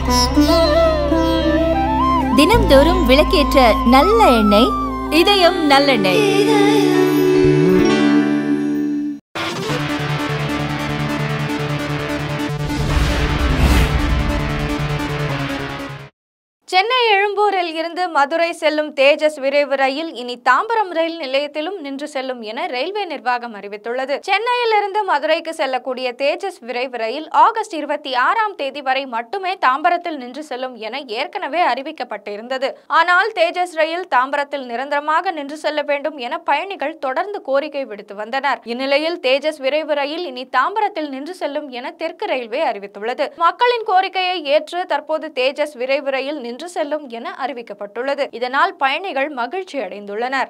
தினம்தோறும் விளக்கேற்ற நல்ல எண்ணெய் இதயம் நல்லெண்ணெய் சென்னை எழும்பூரில் இருந்து மதுரை செல்லும் தேஜஸ் விரைவு ரயில் இனி தாம்பரம் ரயில் நிலையத்திலும் நின்று செல்லும் என ரயில்வே நிர்வாகம் அறிவித்துள்ளது சென்னையிலிருந்து மதுரைக்கு செல்லக்கூடிய தேஜஸ் விரைவு ரயில் ஆகஸ்ட் இருபத்தி ஆறாம் தேதி வரை மட்டுமே தாம்பரத்தில் நின்று செல்லும் என ஏற்கனவே அறிவிக்கப்பட்டிருந்தது ஆனால் தேஜஸ் ரயில் தாம்பரத்தில் நிரந்தரமாக நின்று செல்ல வேண்டும் என பயணிகள் தொடர்ந்து கோரிக்கை விடுத்து வந்தனர் இந்நிலையில் தேஜஸ் விரைவு ரயில் இனி தாம்பரத்தில் நின்று செல்லும் என தெற்கு ரயில்வே அறிவித்துள்ளது மக்களின் கோரிக்கையை ஏற்று தற்போது தேஜஸ் விரைவு ரயில் நின்று செல்லும் என அறிவிக்கப்பட்டுள்ளது இதனால் பயணிகள் மகிழ்ச்சி அடைந்துள்ளனர்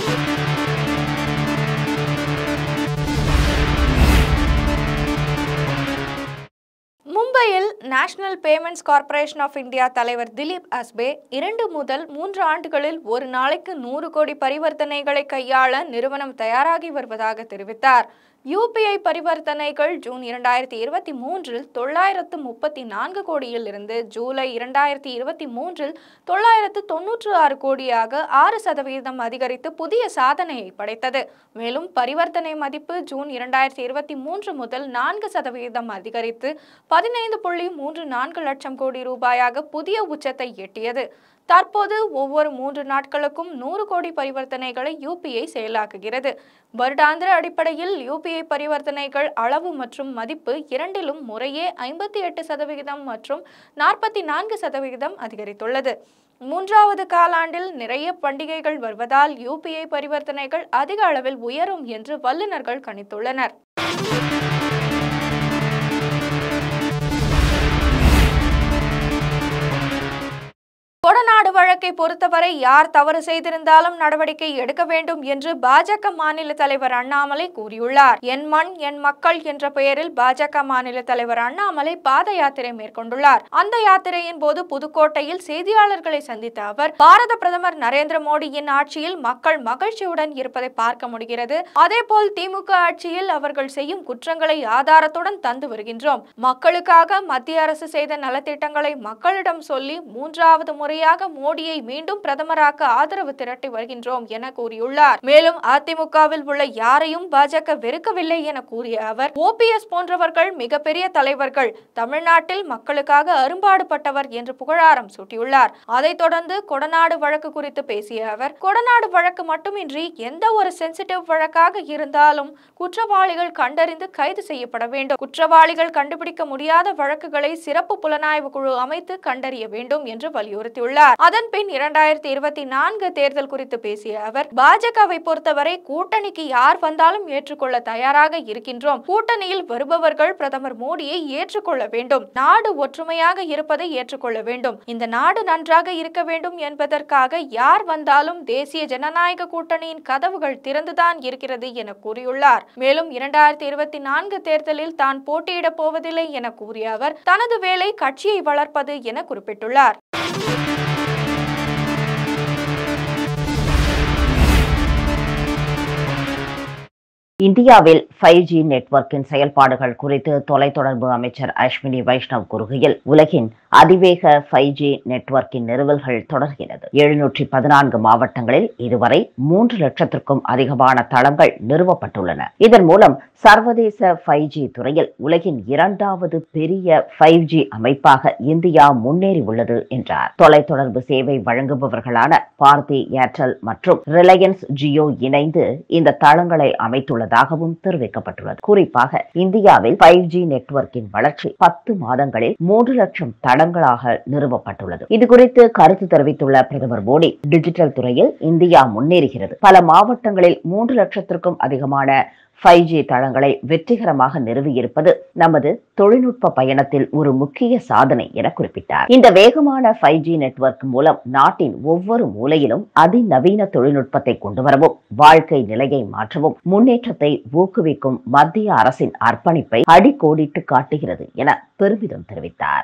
மும்பையில் National Payments Corporation of India தலைவர் திலீப் அஸ்பே இரண்டு முதல் மூன்று ஆண்டுகளில் ஒரு நாளைக்கு நூறு கோடி பரிவர்த்தனைகளை கையாள நிறுவனம் தயாராகி வருவதாக தெரிவித்தார் யூபிஐ பரிவர்த்தனைகள் ஜூன் இரண்டாயிரத்தி இருபத்தி மூன்றில் தொள்ளாயிரத்து முப்பத்தி நான்கு கோடியில் இருந்து ஜூலை இரண்டாயிரத்தி இருபத்தி மூன்றில் தொள்ளாயிரத்து தொன்னூற்று ஆறு கோடியாக ஆறு சதவீதம் அதிகரித்து புதிய சாதனையை படைத்தது மேலும் பரிவர்த்தனை மதிப்பு ஜூன் இரண்டாயிரத்தி இருபத்தி மூன்று முதல் நான்கு சதவீதம் அதிகரித்து பதினைந்து புள்ளி மூன்று நான்கு லட்சம் கோடி ரூபாயாக புதிய உச்சத்தை எட்டியது தற்போது ஒவ்வொரு மூன்று நாட்களுக்கும் நூறு கோடி பரிவர்த்தனைகளை யூபிஐ செயலாக்குகிறது வருடாந்திர அடிப்படையில் யூபிஐ பரிவர்த்தனைகள் அளவு மற்றும் மதிப்பு இரண்டிலும் முறையே ஐம்பத்தி எட்டு சதவிகிதம் மற்றும் நாற்பத்தி நான்கு சதவிகிதம் அதிகரித்துள்ளது மூன்றாவது காலாண்டில் நிறைய பண்டிகைகள் வருவதால் யூபிஐ பரிவர்த்தனைகள் அதிக அளவில் உயரும் என்று வல்லுநர்கள் கணித்துள்ளனர் கொடநாடு வழக்கை பொறுத்தவரை யார் தவறு செய்திருந்தாலும் நடவடிக்கை எடுக்க வேண்டும் என்று பாஜக மாநில தலைவர் அண்ணாமலை கூறியுள்ளார் என் மண் என் மக்கள் என்ற பெயரில் பாஜக மாநில தலைவர் அண்ணாமலை பாத யாத்திரை மேற்கொண்டுள்ளார் அந்த யாத்திரையின் போது புதுக்கோட்டையில் செய்தியாளர்களை சந்தித்த அவர் பாரத பிரதமர் நரேந்திர மோடியின் ஆட்சியில் மக்கள் மகிழ்ச்சியுடன் இருப்பதை பார்க்க முடிகிறது அதேபோல் திமுக ஆட்சியில் அவர்கள் செய்யும் குற்றங்களை ஆதாரத்துடன் தந்து வருகின்றோம் மக்களுக்காக மத்திய அரசு செய்த நலத்திட்டங்களை மக்களிடம் சொல்லி மூன்றாவது முறையாக மோடியை மீண்டும் பிரதமராக்க ஆதரவு திரட்டி வருகின்றோம் என கூறியுள்ளார் மேலும் அதிமுகவில் உள்ள யாரையும் பாஜக வெறுக்கவில்லை என கூறிய அவர் ஓபிஎஸ் போன்றவர்கள் மிகப்பெரிய தலைவர்கள் தமிழ்நாட்டில் மக்களுக்காக அரும்பாடுபட்டவர் என்று புகழாரம் சூட்டியுள்ளார் அதைத் தொடர்ந்து கொடநாடு வழக்கு குறித்து பேசிய அவர் கொடநாடு வழக்கு மட்டுமின்றி எந்த ஒரு சென்சிட்டிவ் வழக்காக இருந்தாலும் குற்றவாளிகள் கண்டறிந்து கைது செய்யப்பட வேண்டும் குற்றவாளிகள் கண்டுபிடிக்க முடியாத வழக்குகளை சிறப்பு புலனாய்வு குழு அமைத்து கண்டறிய வேண்டும் என்று வலியுறுத்தியுள்ளார் அதன் பின் இரண்டாயிரத்தி இருபத்தி நான்கு தேர்தல் குறித்து பேசிய அவர் பாஜகவை பொறுத்தவரை கூட்டணிக்கு யார் வந்தாலும் ஏற்றுக்கொள்ள தயாராக இருக்கின்றோம் கூட்டணியில் வருபவர்கள் பிரதமர் மோடியை ஏற்றுக்கொள்ள வேண்டும் நாடு ஒற்றுமையாக இருப்பதை ஏற்றுக்கொள்ள வேண்டும் இந்த நாடு நன்றாக இருக்க வேண்டும் என்பதற்காக யார் வந்தாலும் தேசிய ஜனநாயக கூட்டணியின் கதவுகள் திறந்துதான் இருக்கிறது என கூறியுள்ளார் மேலும் இரண்டாயிரத்தி இருபத்தி நான்கு தேர்தலில் தான் போட்டியிடப் போவதில்லை என கூறிய அவர் தனது வேலை கட்சியை வளர்ப்பது என குறிப்பிட்டுள்ளார் இந்தியாவில் ஃபைவ் ஜி நெட்வொர்க்கின் செயல்பாடுகள் குறித்து தொலைத்தொடர்பு அமைச்சர் அஸ்வினி வைஷ்ணவ் கூறுகையில் உலகின் அதிவேக ஃபைவ் ஜி நெட்வொர்க்கின் நிறுவல்கள் தொடர்கிறது எழுநூற்றி பதினான்கு மாவட்டங்களில் இதுவரை மூன்று லட்சத்திற்கும் அதிகமான தளங்கள் நிறுவப்பட்டுள்ளன இதன் மூலம் சர்வதேச ஃபைவ் ஜி துறையில் உலகின் இரண்டாவது பெரிய ஃபைவ் ஜி அமைப்பாக இந்தியா முன்னேறி உள்ளது என்றார் தொலைத்தொடர்பு சேவை வழங்குபவர்களான பாரதி ஏர்டெல் மற்றும் ரிலையன்ஸ் ஜியோ இணைந்து இந்த தளங்களை அமைத்துள்ளதாகவும் தெரிவிக்கப்பட்டுள்ளது குறிப்பாக இந்தியாவில் ஃபைவ் ஜி நெட்வொர்க்கின் வளர்ச்சி பத்து மாதங்களில் மூன்று லட்சம் தளங்களாக நிறுவப்பட்டுள்ளது இது குறித்து கருத்து தெரிவித்துள்ள பிரதமர் மோடி டிஜிட்டல் துறையில் இந்தியா முன்னேறுகிறது பல மாவட்டங்களில் மூன்று லட்சத்திற்கும் அதிகமான ஃபைவ் ஜி தளங்களை வெற்றிகரமாக நிறுவியிருப்பது நமது தொழில்நுட்ப பயணத்தில் ஒரு முக்கிய சாதனை என குறிப்பிட்டார் இந்த வேகமான ஃபைவ் ஜி நெட்வொர்க் மூலம் நாட்டின் ஒவ்வொரு மூலையிலும் அதிநவீன தொழில்நுட்பத்தை கொண்டு வரவும் வாழ்க்கை நிலையை மாற்றவும் முன்னேற்றத்தை ஊக்குவிக்கும் மத்திய அரசின் அர்ப்பணிப்பை அடிக்கோடிட்டு காட்டுகிறது என பெருமிதம் தெரிவித்தார்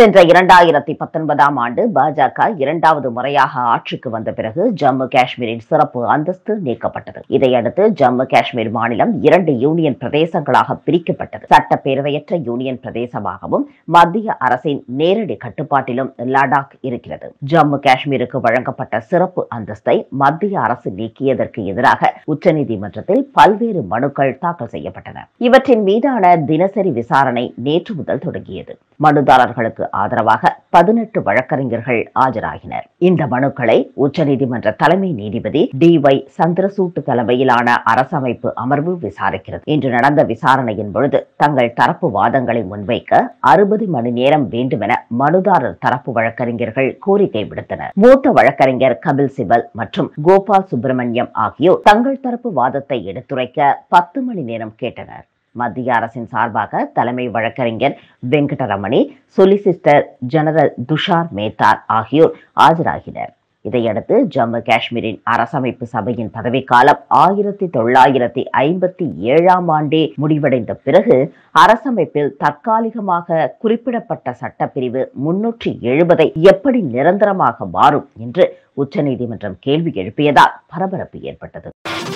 சென்ற இரண்டாயிரத்தி பத்தொன்பதாம் ஆண்டு பாஜக இரண்டாவது முறையாக ஆட்சிக்கு வந்த பிறகு ஜம்மு காஷ்மீரின் சிறப்பு அந்தஸ்து நீக்கப்பட்டது இதையடுத்து ஜம்மு காஷ்மீர் மாநிலம் இரண்டு யூனியன் பிரதேசங்களாக பிரிக்கப்பட்டது சட்டப்பேரவையற்ற யூனியன் பிரதேசமாகவும் மத்திய அரசின் நேரடி கட்டுப்பாட்டிலும் லடாக் இருக்கிறது ஜம்மு காஷ்மீருக்கு வழங்கப்பட்ட சிறப்பு அந்தஸ்தை மத்திய அரசு நீக்கியதற்கு எதிராக உச்சநீதிமன்றத்தில் பல்வேறு மனுக்கள் தாக்கல் செய்யப்பட்டன இவற்றின் மீதான தினசரி விசாரணை நேற்று முதல் தொடங்கியது மனுதாரர்களுக்கு ஆதரவாக பதினெட்டு வழக்கறிஞர்கள் ஆஜராகினர் இந்த மனுக்களை உச்சநீதிமன்ற தலைமை நீதிபதி டி ஒய் சந்திரசூட் தலைமையிலான அரசமைப்பு அமர்வு விசாரிக்கிறது இன்று நடந்த விசாரணையின் பொழுது தங்கள் தரப்பு வாதங்களை முன்வைக்க அறுபது மணி நேரம் வேண்டுமென மனுதாரர் தரப்பு வழக்கறிஞர்கள் கோரிக்கை விடுத்தனர் மூத்த வழக்கறிஞர் கபில் சிபல் மற்றும் கோபால் சுப்பிரமணியம் ஆகியோர் தங்கள் தரப்பு வாதத்தை எடுத்துரைக்க பத்து மணி நேரம் கேட்டனர் மத்திய அரசின் சார்பாக தலைமை வழக்கறிஞர் வெங்கடரமணி சொலிசிஸ்டர் ஜெனரல் துஷார் மேத்தார் ஆகியோர் ஆஜராகினர் இதையடுத்து ஜம்மு காஷ்மீரின் அரசமைப்பு சபையின் பதவிக்காலம் ஆயிரத்தி தொள்ளாயிரத்தி ஐம்பத்தி ஏழாம் ஆண்டே முடிவடைந்த பிறகு அரசமைப்பில் தற்காலிகமாக குறிப்பிடப்பட்ட சட்டப்பிரிவு முன்னூற்றி எழுபதை எப்படி நிரந்தரமாக மாறும் என்று உச்சநீதிமன்றம் கேள்வி எழுப்பியதால் பரபரப்பு ஏற்பட்டது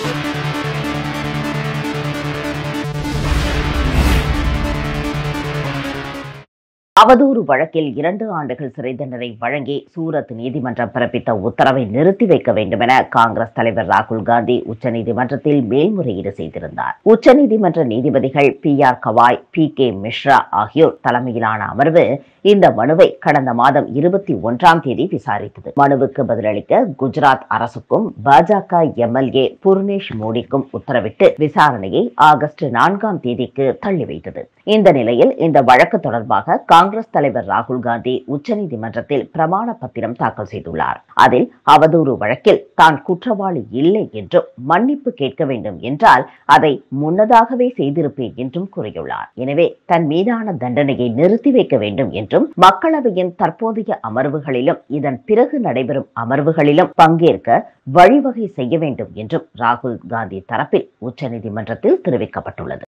அவதூறு வழக்கில் இரண்டு ஆண்டுகள் சிறை தண்டனை வழங்கி சூரத் நீதிமன்றம் பிறப்பித்த உத்தரவை நிறுத்தி வைக்க வேண்டும் என காங்கிரஸ் தலைவர் ராகுல் காந்தி உச்சநீதிமன்றத்தில் மேல்முறையீடு செய்திருந்தார் உச்சநீதிமன்ற நீதிபதிகள் B R Gavai P K Mishra ஆகியோர் தலைமையிலான அமர்வு இந்த மனுவை கடந்த மாதம் இருபத்தி ஒன்றாம் தேதி விசாரித்தது மனுவுக்கு பதிலளிக்க குஜராத் அரசுக்கும் பாஜக எம்எல்ஏ புர்னேஷ் மோடிக்கும் உத்தரவிட்டு விசாரணையை ஆகஸ்ட் நான்காம் தேதிக்கு தள்ளி வைத்தது இந்த நிலையில் இந்த வழக்கு தொடர்பாக காங்கிரஸ் தலைவர் ராகுல் காந்தி உச்சநீதிமன்றத்தில் பிரமாண பத்திரம் தாக்கல் செய்துள்ளார் அதில் அவதூறு வழக்கில் தான் குற்றவாளி இல்லை என்றும் மன்னிப்பு கேட்க வேண்டும் என்றால் அதை முன்னதாகவே செய்திருப்பேன் என்றும் கூறியுள்ளார் எனவே தன் மீதான தண்டனையை நிறுத்தி வைக்க வேண்டும் என்றும் மக்களவையின் தற்போதைய அமர்வுகளிலும் இதன் பிறகு நடைபெறும் அமர்வுகளிலும் பங்கேற்க வழிவகை செய்ய வேண்டும் என்றும் ராகுல் காந்தி தரப்பில் உச்சநீதிமன்றத்தில் தெரிவிக்கப்பட்டுள்ளது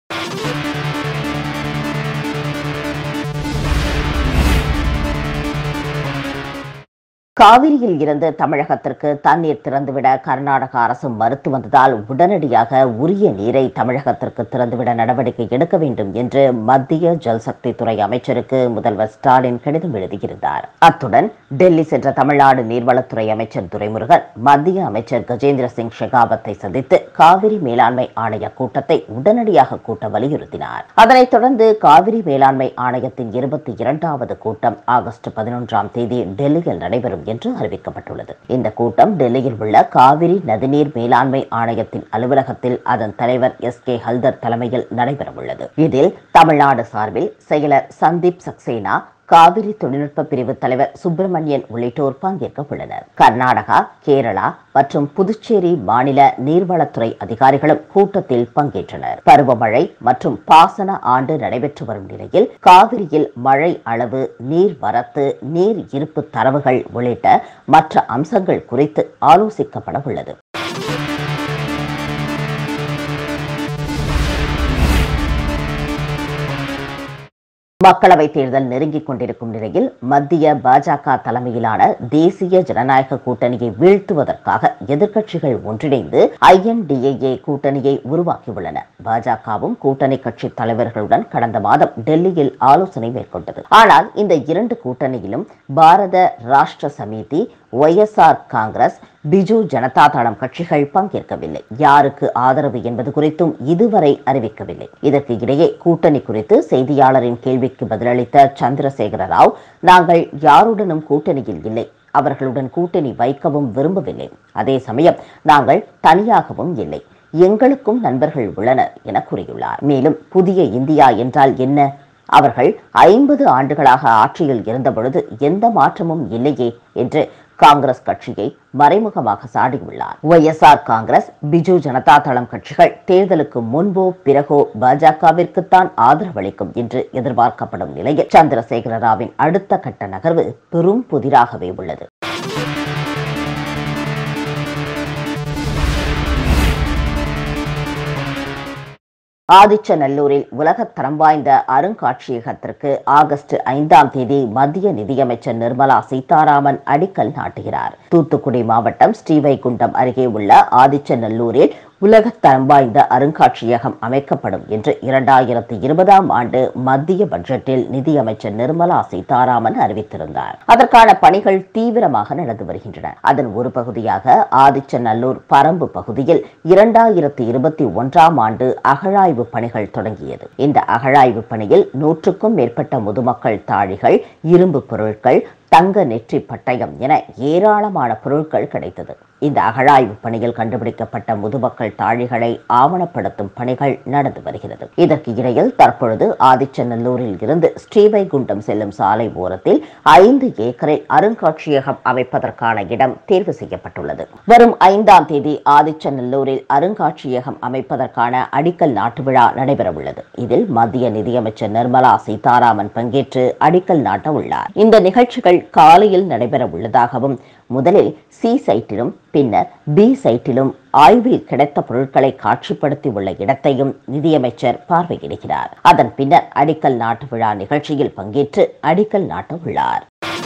காவிரியில் இருந்து தமிழகத்திற்கு தண்ணீர் திறந்துவிட கர்நாடக அரசு மறுத்து வந்ததால் உடனடியாக உரிய நீரை தமிழகத்திற்கு திறந்துவிட நடவடிக்கை எடுக்க வேண்டும் என்று மத்திய ஜல்சக்தி துறை அமைச்சருக்கு முதல்வர் ஸ்டாலின் கடிதம் எழுதியிருந்தார் அத்துடன் டெல்லி சென்ற தமிழ்நாடு நீர்வளத்துறை அமைச்சர் துரைமுருகன் மத்திய அமைச்சர் கஜேந்திர சிங் ஷெகாவத்தை சந்தித்து காவிரி மேலாண்மை ஆணைய கூட்டத்தை உடனடியாக கூட்ட வலியுறுத்தினார் அதனைத் தொடர்ந்து காவிரி மேலாண்மை ஆணையத்தின் இருபத்தி இரண்டாவது கூட்டம் ஆகஸ்ட் பதினொன்றாம் தேதி டெல்லியில் நடைபெறும் என்று அறிவிக்கப்பட்டுள்ளது இந்த கூட்டம் டெல்லியில் உள்ள காவிரி நதிநீர் மேலாண்மை ஆணையத்தின் அலுவலகத்தில் அதன் தலைவர் எஸ் கே ஹல்தர் தலைமையில் நடைபெறவுள்ளது இதில் தமிழ்நாடு சார்பில் செயலர் சந்தீப் சக்சேனா காவிரி தொழில்நுட்ப பிரிவு தலைவர் சுப்பிரமணியன் உள்ளிட்டோர் பங்கேற்க உள்ளனர் கர்நாடகா கேரளா மற்றும் புதுச்சேரி மாநில நீர்வளத்துறை அதிகாரிகளும் கூட்டத்தில் பங்கேற்றனர் பருவமழை மற்றும் பாசன ஆண்டு நடைபெற்று வரும் நிலையில் காவிரியில் மழை அளவு நீர் வரத்து நீர் இருப்பு தரவுகள் உள்ளிட்ட மற்ற அம்சங்கள் குறித்து ஆலோசிக்கப்பட உள்ளது மக்களவை தேர்தல் நெருங்கிக் கொண்டிருக்கும் நிலையில் மத்திய பாஜக தலைமையிலான தேசிய ஜனநாயக கூட்டணியை வீழ்த்துவதற்காக எதிர்க்கட்சிகள் ஒன்றிணைந்து ஐஎன்டிஏஏ கூட்டணியை உருவாக்கியுள்ளன பாஜகவும் கூட்டணி கட்சி தலைவர்களுடன் கடந்த மாதம் டெல்லியில் ஆலோசனை மேற்கொண்டது ஆனால் இந்த இரண்டு கூட்டணியிலும் பாரத ராஷ்டிர சமிதி ஒய்எஸ்ஆர் காங்கிரஸ் பிஜு ஜனதா தளம் கட்சிகள் பங்கேற்கவில்லை யாருக்கு ஆதரவு என்பது குறித்தும் இதுவரை அறிவிக்கவில்லை இதற்கு இடையே கூட்டணி குறித்து செய்தியாளரின் கேள்விக்கு பதிலளித்த சந்திரசேகர ராவ் நாங்கள் யாருடனும் கூட்டணியில் இல்லை அவர்களுடன் கூட்டணி வைக்கவும் விரும்பவில்லை அதே சமயம் நாங்கள் தனியாகவும் இல்லை எங்களுக்கும் நண்பர்கள் உள்ளனர் என கூறியுள்ளார் மேலும் புதிய இந்தியா என்றால் என்ன அவர்கள் ஐம்பது ஆண்டுகளாக ஆட்சியில் இருந்தபொழுது எந்த மாற்றமும் இல்லையே என்று காங்கிரஸ் கட்சியை மறைமுகமாக சாடியுள்ளார் ஒய்எஸ்ஆர் காங்கிரஸ் பிஜு ஜனதா தளம் கட்சிகள் தேர்தலுக்கு முன்போ பிறகோ பாஜகவிற்குத்தான் ஆதரவளிக்கும் என்று எதிர்பார்க்கப்படும் நிலையில் சந்திரசேகர ராவின் அடுத்த கட்ட நகர்வு பெரும் புதிராகவே உள்ளது ஆதிச்சநல்லூரில் உலகத் தரம் வாய்ந்த அருங்காட்சியகத்திற்கு ஆகஸ்ட் ஐந்தாம் தேதி மத்திய நிதியமைச்சர் நிர்மலா சீதாராமன் அடிக்கல் நாட்டுகிறார் தூத்துக்குடி மாவட்டம் ஸ்ரீவைகுண்டம் அருகே உள்ள ஆதிச்சநல்லூரில் உலகத் தரம் வாய்ந்த அருங்காட்சியகம் அமைக்கப்படும் என்று இரண்டாயிரத்தி இருபதாம் ஆண்டு மத்திய பட்ஜெட்டில் நிதியமைச்சர் நிர்மலா சீதாராமன் அறிவித்திருந்தார் அதற்கான பணிகள் தீவிரமாக நடந்து வருகின்றன அதன் ஒரு பகுதியாக ஆதிச்சநல்லூர் பரம்பு பகுதியில் இரண்டாயிரத்தி இருபத்தி ஒன்றாம் ஆண்டு அகழாய்வு பணிகள் தொடங்கியது இந்த அகழாய்வு பணியில் நூற்றுக்கும் மேற்பட்ட முதுமக்கள் தாழிகள் இரும்பு பொருட்கள் தங்க நெற்றி பட்டயம் என ஏராளமான பொருட்கள் கிடைத்தது இந்த அகழாய்வு பணியில் கண்டுபிடிக்கப்பட்ட முதுமக்கள் தாழிகளை ஆவணப்படுத்தும் பணிகள் நடந்து வருகிறது இதற்கு இடையில் தற்பொழுது ஆதிச்சநல்லூரில் இருந்து ஸ்ரீவைகுண்டம் செல்லும் சாலை ஓரத்தில் ஐந்து ஏக்கரில் அருங்காட்சியகம் அமைப்பதற்கான இடம் தேர்வு செய்யப்பட்டுள்ளது வரும் ஐந்தாம் தேதி ஆதிச்சநல்லூரில் அருங்காட்சியகம் அமைப்பதற்கான அடிக்கல் நாட்டு விழா நடைபெறவுள்ளது இதில் மத்திய நிதியமைச்சர் நிர்மலா சீதாராமன் பங்கேற்று அடிக்கல் நாட்ட உள்ளார் இந்த நிகழ்ச்சிகள் காலையில் நடைபெற உள்ளதாகவும் முதலில் சி சைட்டிலும் பின்னர் பி சைட்டிலும் ஆய்வில் கிடைத்த பொருட்களை காட்சிப்படுத்தி உள்ள இடத்தையும் நிதியமைச்சர் பார்வையிடுகிறார் அதன் பின்னர் அடிக்கல் நாட்டு விழா நிகழ்ச்சியில் பங்கேற்று அடிக்கல் நாட்ட உள்ளார்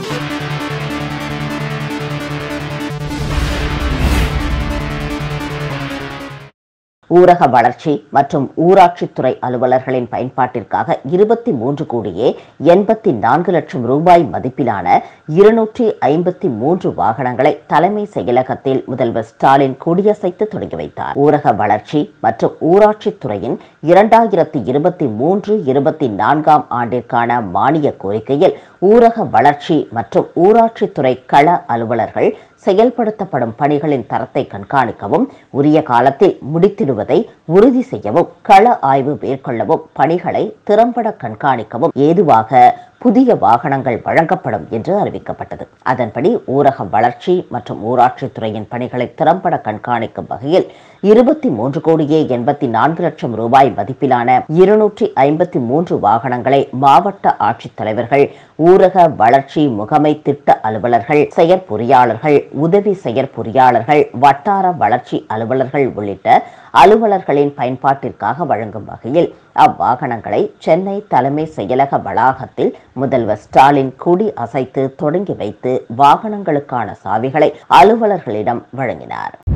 ஊரக வளர்ச்சி மற்றும் ஊராட்சித்துறை அலுவலர்களின் பயன்பாட்டிற்காக இருபத்தி மூன்று கோடியே எண்பத்தி நான்கு லட்சம் ரூபாய் மதிப்பிலான இருநூற்றி ஐம்பத்தி மூன்று வாகனங்களை தலைமை செயலகத்தில் முதல்வர் ஸ்டாலின் கொடியசைத்து தொடங்கி வைத்தார் ஊரக வளர்ச்சி மற்றும் ஊராட்சித்துறையின் இரண்டாயிரத்தி இருபத்தி மூன்று இருபத்தி நான்காம் ஆண்டிற்கான மானிய கோரிக்கையில் ஊரக வளர்ச்சி மற்றும் ஊராட்சித்துறை கள அலுவலர்கள் செயல்படுத்தப்படும் பணிகளின் தரத்தை கண்காணிக்கவும் உரிய காலத்தில் முடித்திடுவதை உறுதி செய்யவும் கள ஆய்வு மேற்கொள்ளவும் பணிகளை திறம்பட கண்காணிக்கவும் ஏதுவாக புதிய வாகனங்கள் வழங்கப்படும் என்று அறிவிக்கப்பட்டது அதன்படி ஊரக வளர்ச்சி மற்றும் ஊராட்சித்துறையின் பணிகளை திறம்பட கண்காணிக்கும் வகையில் இருபத்தி மூன்று கோடியே எண்பத்தி நான்கு லட்சம் ரூபாய் மதிப்பிலான இருநூற்றி ஐம்பத்தி மூன்று வாகனங்களை மாவட்ட ஆட்சித்தலைவர்கள் ஊரக வளர்ச்சி முகமை திட்ட அலுவலர்கள் செயற்பொறியாளர்கள் உதவி செயற்பொறியாளர்கள் வட்டார வளர்ச்சி அலுவலர்கள் உள்ளிட்ட அலுவலர்களின் பயன்பாட்டிற்காக வழங்கும் வகையில் அவ்வாகனங்களை சென்னை தலைமை செயலக வளாகத்தில் முதல்வர் ஸ்டாலின் கொடி அசைத்து தொடங்கி வைத்து வாகனங்களுக்கான சாவிகளை அலுவலர்களிடம் வழங்கினார்